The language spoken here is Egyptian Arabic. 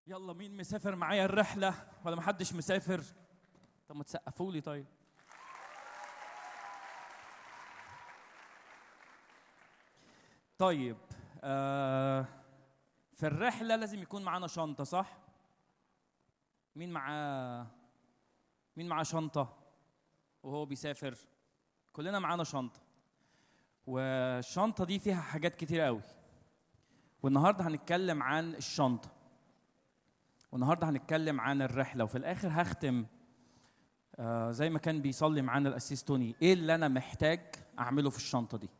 يلا مين مسافر معايا الرحلة ولا محدش مسافر؟ طب ما تسقفوا لي طيب. طيب آه في الرحلة لازم يكون معانا شنطة صح؟ مين معاه مين معاه شنطة وهو بيسافر؟ كلنا معانا شنطة والشنطة دي فيها حاجات كتير قوي والنهارده هنتكلم عن الشنطة والنهارده هنتكلم عن الرحلة وفي الآخر هختم آه زي ما كان بيصلي معانا الأسيس توني إيه اللي أنا محتاج أعمله في الشنطة دي